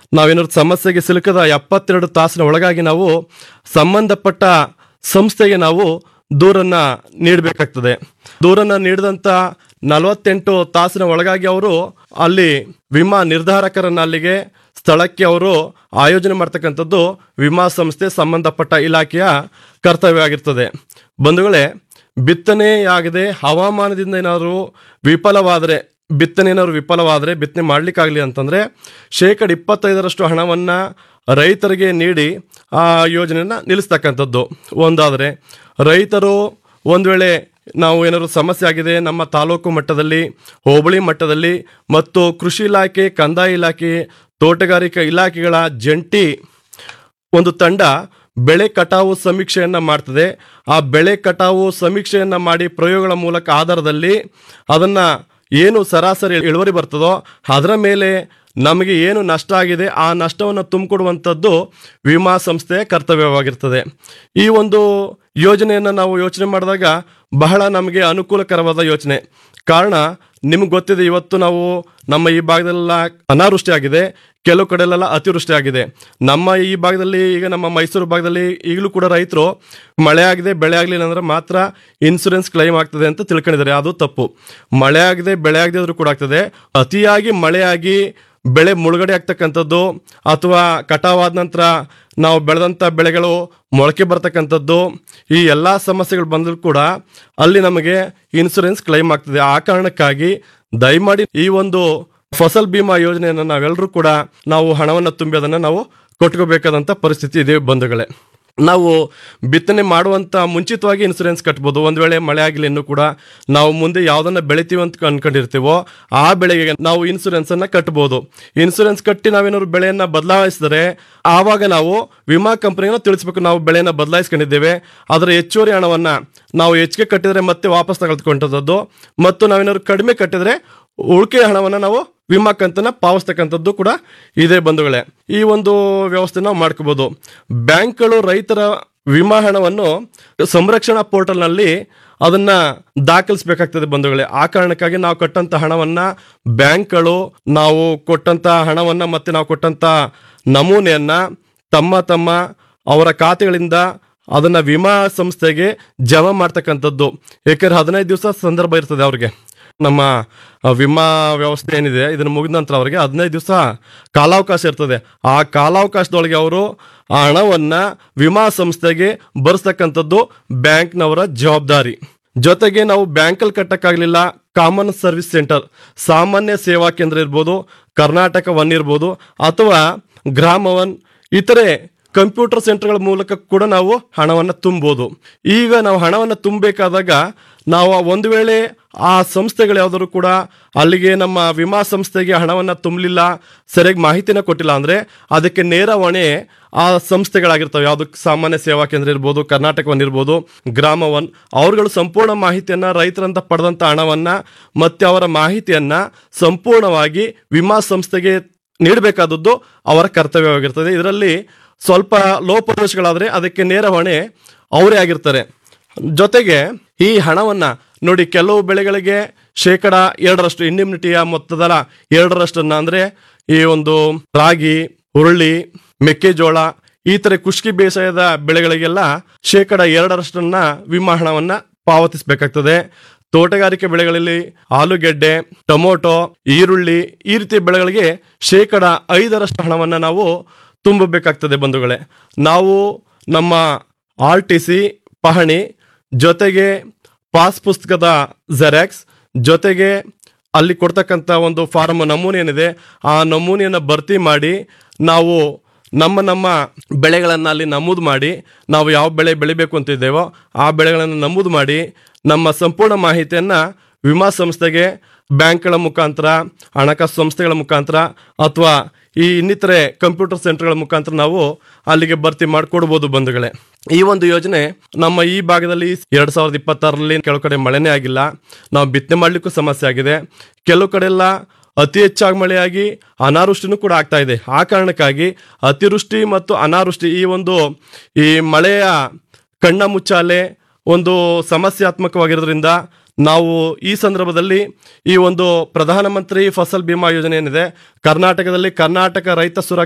ನಾವೇನಾದ್ರು ಸಮಸ್ಯೆಗೆ ಸಿಲುಕದ ಎಪ್ಪತ್ತೆರಡು ತಾಸಿನ ಒಳಗಾಗಿ ನಾವು ಸಂಬಂಧಪಟ್ಟ ಸಂಸ್ಥೆಗೆ ನಾವು ದೂರನ್ನ ನೀಡಬೇಕಾಗ್ತದೆ ದೂರನ್ನ ನೀಡಿದಂತ ನಲವತ್ತೆಂಟು ತಾಸಿನ ಒಳಗಾಗಿ ಅವರು ಅಲ್ಲಿ ವಿಮಾ ನಿರ್ಧಾರಕರನ್ನ ಅಲ್ಲಿಗೆ ಸ್ಥಳಕ್ಕೆ ಅವರು ಆಯೋಜನೆ ಮಾಡ್ತಕ್ಕಂಥದ್ದು ವಿಮಾ ಸಂಸ್ಥೆ ಸಂಬಂಧಪಟ್ಟ ಇಲಾಖೆಯ ಕರ್ತವ್ಯ ಆಗಿರ್ತದೆ ಬಂಧುಗಳೇ ಬಿತ್ತನೆಯಾಗದೆ ಹವಾಮಾನದಿಂದ ಏನಾದರೂ ವಿಫಲವಾದರೆ ಬಿತ್ತನೆ ಏನಾದ್ರು ವಿಫಲವಾದರೆ ಬಿತ್ತನೆ ಮಾಡ್ಲಿಕ್ಕಾಗಲಿ ಅಂತಂದ್ರೆ ಶೇಕಡ ಇಪ್ಪತ್ತೈದರಷ್ಟು ಹಣವನ್ನ ರೈತರಿಗೆ ನೀಡಿ ಆ ಯೋಜನೆಯನ್ನ ನಿಲ್ಲಿಸ್ತಕ್ಕಂಥದ್ದು ಒಂದಾದರೆ ರೈತರು ಒಂದು ವೇಳೆ ನಾವು ಏನಾದ್ರು ಸಮಸ್ಯೆ ಆಗಿದೆ ನಮ್ಮ ತಾಲೂಕು ಮಟ್ಟದಲ್ಲಿ ಹೋಬಳಿ ಮಟ್ಟದಲ್ಲಿ ಮತ್ತು ಕೃಷಿ ಇಲಾಖೆ ಕಂದಾಯ ಇಲಾಖೆ ತೋಟಗಾರಿಕಾ ಇಲಾಖೆಗಳ ಜಂಟಿ ಒಂದು ತಂಡ ಬೆಳೆ ಕಟಾವು ಸಮೀಕ್ಷೆಯನ್ನ ಮಾಡ್ತದೆ ಆ ಬೆಳೆ ಕಟಾವು ಸಮೀಕ್ಷೆಯನ್ನ ಮಾಡಿ ಪ್ರಯೋಗಗಳ ಮೂಲಕ ಆಧಾರದಲ್ಲಿ ಅದನ್ನ ಏನು ಸರಾಸರಿ ಇಳುವರಿ ಬರ್ತದೋ ಅದರ ಮೇಲೆ ನಮಗೆ ಏನು ನಷ್ಟ ಆಗಿದೆ ಆ ನಷ್ಟವನ್ನು ತುಂಬಿಕೊಡುವಂಥದ್ದು ವಿಮಾ ಸಂಸ್ಥೆಯ ಕರ್ತವ್ಯವಾಗಿರ್ತದೆ ಈ ಒಂದು ಯೋಜನೆಯನ್ನು ನಾವು ಯೋಚನೆ ಮಾಡಿದಾಗ ಬಹಳ ನಮಗೆ ಅನುಕೂಲಕರವಾದ ಯೋಚನೆ ಕಾರಣ ನಿಮ್ಗೆ ಗೊತ್ತಿದೆ ಇವತ್ತು ನಾವು ನಮ್ಮ ಈ ಭಾಗದಲ್ಲೆಲ್ಲ ಅನಾವೃಷ್ಟಿ ಆಗಿದೆ ಕೆಲವು ಕಡೆಲೆಲ್ಲ ಅತಿವೃಷ್ಟಿ ಆಗಿದೆ ನಮ್ಮ ಈ ಭಾಗದಲ್ಲಿ ಈಗ ನಮ್ಮ ಮೈಸೂರು ಭಾಗದಲ್ಲಿ ಈಗಲೂ ಕೂಡ ರೈತರು ಮಳೆ ಆಗಿದೆ ಬೆಳೆ ಆಗಲಿಲ್ಲ ಅಂದ್ರೆ ಮಾತ್ರ ಇನ್ಸೂರೆನ್ಸ್ ಕ್ಲೈಮ್ ಆಗ್ತದೆ ಅಂತ ತಿಳ್ಕೊಂಡಿದ್ದಾರೆ ಅದು ತಪ್ಪು ಮಳೆ ಆಗದೆ ಬೆಳೆ ಆಗದೆ ಆದ್ರೂ ಕೂಡ ಆಗ್ತದೆ ಅತಿಯಾಗಿ ಮಳೆಯಾಗಿ ಬೆಳೆ ಮುಳುಗಡೆ ಆಗ್ತಕ್ಕಂಥದ್ದು ಅಥವಾ ಕಟಾವಾದ ನಂತರ ನಾವು ಬೆಳೆದಂಥ ಬೆಳೆಗಳು ಮೊಳಕೆ ಬರ್ತಕ್ಕಂಥದ್ದು ಈ ಎಲ್ಲ ಸಮಸ್ಯೆಗಳು ಬಂದರೂ ಕೂಡ ಅಲ್ಲಿ ನಮಗೆ ಇನ್ಸೂರೆನ್ಸ್ ಕ್ಲೈಮ್ ಆಗ್ತದೆ ಆ ಕಾರಣಕ್ಕಾಗಿ ದಯಮಾಡಿ ಈ ಒಂದು ಫಸಲ್ ಬಿಮಾ ಯೋಜನೆಯನ್ನು ನಾವೆಲ್ಲರೂ ಕೂಡ ನಾವು ಹಣವನ್ನು ತುಂಬಿ ಅದನ್ನು ನಾವು ಕೊಟ್ಕೋಬೇಕಾದಂಥ ಪರಿಸ್ಥಿತಿ ಇದೆ ಬಂಧುಗಳೇ ನಾವು ಬಿತ್ತನೆ ಮಾಡುವಂತ ಮುಂಚಿತವಾಗಿ ಇನ್ಸೂರೆನ್ಸ್ ಕಟ್ಬೋದು ಒಂದ್ ವೇಳೆ ಮಳೆ ಆಗಿಲ್ಲ ಇನ್ನೂ ಕೂಡ ನಾವು ಮುಂದೆ ಯಾವ್ದನ್ನ ಬೆಳಿತೀವಿ ಅಂತ ಅನ್ಕೊಂಡಿರ್ತೀವೋ ಆ ಬೆಳೆಗೆ ನಾವು ಇನ್ಸೂರೆನ್ಸ್ ಅನ್ನ ಕಟ್ಬೋದು ಇನ್ಸೂರೆನ್ಸ್ ಕಟ್ಟಿ ನಾವೇನಾದ್ರು ಬೆಳೆಯನ್ನ ಬದಲಾಯಿಸಿದರೆ ಆವಾಗ ನಾವು ವಿಮಾ ಕಂಪನಿನ ತಿಳಿಸ್ಬೇಕು ನಾವು ಬೆಳೆಯನ್ನ ಬದಲಾಯಿಸ್ಕೊಂಡಿದ್ದೇವೆ ಅದರ ಹೆಚ್ಚುವರಿ ಹಣವನ್ನ ನಾವು ಹೆಚ್ಚಿಗೆ ಕಟ್ಟಿದ್ರೆ ಮತ್ತೆ ವಾಪಸ್ ತಗೊಳ್ತಕ್ಕಂಥದ್ದು ಮತ್ತು ನಾವೇನಾದ್ರು ಕಡಿಮೆ ಕಟ್ಟಿದ್ರೆ ಉಳಿಕೆ ಹಣವನ್ನ ನಾವು ವಿಮಾ ಕಂತನ್ನ ಪಾವಸ್ತಕ್ಕಂಥದ್ದು ಕೂಡ ಇದೆ ಬಂಧುಗಳೇ ಈ ಒಂದು ವ್ಯವಸ್ಥೆ ನಾವು ಮಾಡ್ಕೋಬಹುದು ಬ್ಯಾಂಕ್ಗಳು ರೈತರ ವಿಮಾ ಹಣವನ್ನು ಸಂರಕ್ಷಣಾ ಪೋರ್ಟಲ್ನಲ್ಲಿ ಅದನ್ನ ದಾಖಲಿಸಬೇಕಾಗ್ತದೆ ಬಂಧುಗಳೇ ಆ ಕಾರಣಕ್ಕಾಗಿ ನಾವು ಕೊಟ್ಟಂತ ಹಣವನ್ನ ಬ್ಯಾಂಕ್ಗಳು ನಾವು ಕೊಟ್ಟಂತ ಹಣವನ್ನ ಮತ್ತೆ ನಾವು ಕೊಟ್ಟಂತ ನಮೂನೆಯನ್ನ ತಮ್ಮ ತಮ್ಮ ಅವರ ಖಾತೆಗಳಿಂದ ಅದನ್ನ ವಿಮಾ ಸಂಸ್ಥೆಗೆ ಜಮಾ ಮಾಡ್ತಕ್ಕಂಥದ್ದು ಯಾಕಂದ್ರೆ ಹದಿನೈದು ದಿವಸ ಸಂದರ್ಭ ಇರ್ತದೆ ಅವ್ರಿಗೆ ನಮ್ಮ ಆ, ವಿಮಾ ವ್ಯವಸ್ಥೆ ಏನಿದೆ ಇದನ್ನು ಮುಗಿದ ನಂತರ ಅವರಿಗೆ ಹದಿನೈದು ದಿವಸ ಕಾಲಾವಕಾಶ ಇರ್ತದೆ ಆ ಕಾಲಾವಕಾಶದೊಳಗೆ ಅವರು ಆ ಹಣವನ್ನ ವಿಮಾ ಸಂಸ್ಥೆಗೆ ಬರೆಸ್ತಕ್ಕಂಥದ್ದು ಬ್ಯಾಂಕ್ನವರ ಜವಾಬ್ದಾರಿ ಜೊತೆಗೆ ನಾವು ಬ್ಯಾಂಕಲ್ಲಿ ಕಟ್ಟಕ್ಕಾಗಲಿಲ್ಲ ಕಾಮನ್ ಸರ್ವಿಸ್ ಸೆಂಟರ್ ಸಾಮಾನ್ಯ ಸೇವಾ ಕೇಂದ್ರ ಇರ್ಬೋದು ಕರ್ನಾಟಕ ಒನ್ ಇರ್ಬೋದು ಅಥವಾ ಗ್ರಾಮ ಒನ್ ಇತರೆ ಕಂಪ್ಯೂಟರ್ ಸೆಂಟರ್ಗಳ ಮೂಲಕ ಕೂಡ ನಾವು ಹಣವನ್ನು ತುಂಬಬಹುದು ಈಗ ನಾವು ಹಣವನ್ನು ತುಂಬಬೇಕಾದಾಗ ನಾವು ಒಂದು ವೇಳೆ ಆ ಸಂಸ್ಥೆಗಳು ಯಾವ್ದಾದ್ರು ಕೂಡ ಅಲ್ಲಿಗೆ ನಮ್ಮ ವಿಮಾ ಸಂಸ್ಥೆಗೆ ಹಣವನ್ನು ತುಂಬಲಿಲ್ಲ ಸರಿಯಾಗಿ ಮಾಹಿತಿನ ಕೊಟ್ಟಿಲ್ಲ ಅಂದ್ರೆ ಅದಕ್ಕೆ ನೇರ ಹೊಣೆ ಆ ಸಂಸ್ಥೆಗಳಾಗಿರ್ತವೆ ಯಾವುದು ಸಾಮಾನ್ಯ ಸೇವಾ ಕೇಂದ್ರ ಇರ್ಬೋದು ಕರ್ನಾಟಕ ಒನ್ ಇರ್ಬೋದು ಗ್ರಾಮ ಒನ್ ಅವ್ರುಗಳು ಸಂಪೂರ್ಣ ಮಾಹಿತಿಯನ್ನ ರೈತರಂತ ಪಡೆದಂತ ಹಣವನ್ನ ಮತ್ತೆ ಅವರ ಮಾಹಿತಿಯನ್ನ ಸಂಪೂರ್ಣವಾಗಿ ವಿಮಾ ಸಂಸ್ಥೆಗೆ ನೀಡಬೇಕಾದದ್ದು ಅವರ ಕರ್ತವ್ಯವಾಗಿರ್ತದೆ ಇದರಲ್ಲಿ ಸ್ವಲ್ಪ ಲೋಪದೋಷಗಳಾದ್ರೆ ಅದಕ್ಕೆ ನೇರ ಹೊಣೆ ಅವರೇ ಆಗಿರ್ತಾರೆ ಜೊತೆಗೆ ಈ ಹಣವನ್ನ ನೋಡಿ ಕೆಲವು ಬೆಳೆಗಳಿಗೆ ಶೇಕಡ ಎರಡರಷ್ಟು ಇಂಡಿಮ್ನಿಟಿಯ ಮೊತ್ತದ ಎರಡರಷ್ಟನ್ನ ಅಂದ್ರೆ ಈ ಒಂದು ರಾಗಿ ಹುರುಳಿ ಮೆಕ್ಕೆಜೋಳ ಈ ತರ ಕುಷ್ಕಿ ಬೇಸಾಯದ ಬೆಳೆಗಳಿಗೆಲ್ಲ ಶೇಕಡ ಎರಡರಷ್ಟನ್ನ ವಿಮಾ ಹಣವನ್ನ ಪಾವತಿಸಬೇಕಾಗ್ತದೆ ತೋಟಗಾರಿಕೆ ಬೆಳೆಗಳಲ್ಲಿ ಆಲೂಗೆಡ್ಡೆ ಟೊಮೊಟೊ ಈರುಳ್ಳಿ ಈ ರೀತಿಯ ಬೆಳೆಗಳಿಗೆ ಶೇಕಡ ಐದರಷ್ಟು ಹಣವನ್ನ ನಾವು ತುಂಬಬೇಕಾಗ್ತದೆ ಬಂಧುಗಳೇ ನಾವು ನಮ್ಮ ಆರ್ ಟಿ ಸಿ ಪಹಣಿ ಜೊತೆಗೆ ಪಾಸ್ ಪುಸ್ತಕದ ಜೆರಾಕ್ಸ್ ಜೊತೆಗೆ ಅಲ್ಲಿ ಕೊಡ್ತಕ್ಕಂಥ ಒಂದು ಫಾರ್ಮ್ ನಮೂನೆ ಏನಿದೆ ಆ ನಮೂನೆಯನ್ನು ಭರ್ತಿ ಮಾಡಿ ನಾವು ನಮ್ಮ ನಮ್ಮ ಬೆಳೆಗಳನ್ನು ಅಲ್ಲಿ ನಮೂದು ಮಾಡಿ ನಾವು ಯಾವ ಬೆಳೆ ಬೆಳಿಬೇಕು ಅಂತಿದ್ದೇವೋ ಆ ಬೆಳೆಗಳನ್ನು ನಮೂದು ಮಾಡಿ ನಮ್ಮ ಸಂಪೂರ್ಣ ಮಾಹಿತಿಯನ್ನು ವಿಮಾ ಸಂಸ್ಥೆಗೆ ಬ್ಯಾಂಕ್ಗಳ ಮುಖಾಂತರ ಹಣಕಾಸು ಸಂಸ್ಥೆಗಳ ಮುಖಾಂತರ ಅಥವಾ ಈ ಇನ್ನಿತರೆ ಕಂಪ್ಯೂಟರ್ ಸೆಂಟರ್ಗಳ ಮುಖಾಂತರ ನಾವು ಅಲ್ಲಿಗೆ ಭರ್ತಿ ಮಾಡಿಕೊಡ್ಬೋದು ಬಂಧುಗಳೇ ಈ ಒಂದು ಯೋಜನೆ ನಮ್ಮ ಈ ಭಾಗದಲ್ಲಿ ಎರಡ್ ಸಾವಿರದ ಇಪ್ಪತ್ತಾರರಲ್ಲಿ ಕೆಲವು ಕಡೆ ಮಳೆನೇ ಆಗಿಲ್ಲ ನಾವು ಬಿತ್ತನೆ ಮಾಡ್ಲಿಕ್ಕೂ ಸಮಸ್ಯೆ ಆಗಿದೆ ಕೆಲವು ಕಡೆ ಎಲ್ಲ ಅತಿ ಹೆಚ್ಚಾಗಿ ಮಳೆಯಾಗಿ ಅನಾವೃಷ್ಟಿನೂ ಕೂಡ ಆಗ್ತಾ ಇದೆ ಆ ಕಾರಣಕ್ಕಾಗಿ ಅತಿವೃಷ್ಟಿ ಮತ್ತು ಅನಾವೃಷ್ಟಿ ಈ ಒಂದು ಈ ಮಳೆಯ ಕಣ್ಣ ಮುಚ್ಚಾಲೆ ಒಂದು ಸಮಸ್ಯಾತ್ಮಕವಾಗಿರೋದ್ರಿಂದ ನಾವು ಈ ಸಂದರ್ಭದಲ್ಲಿ ಈ ಒಂದು ಪ್ರಧಾನಮಂತ್ರಿ ಫಸಲ್ ಬಿಮಾ ಯೋಜನೆ ಏನಿದೆ ಕರ್ನಾಟಕದಲ್ಲಿ ಕರ್ನಾಟಕ ರೈತ ಸುರಕ್ಷಾ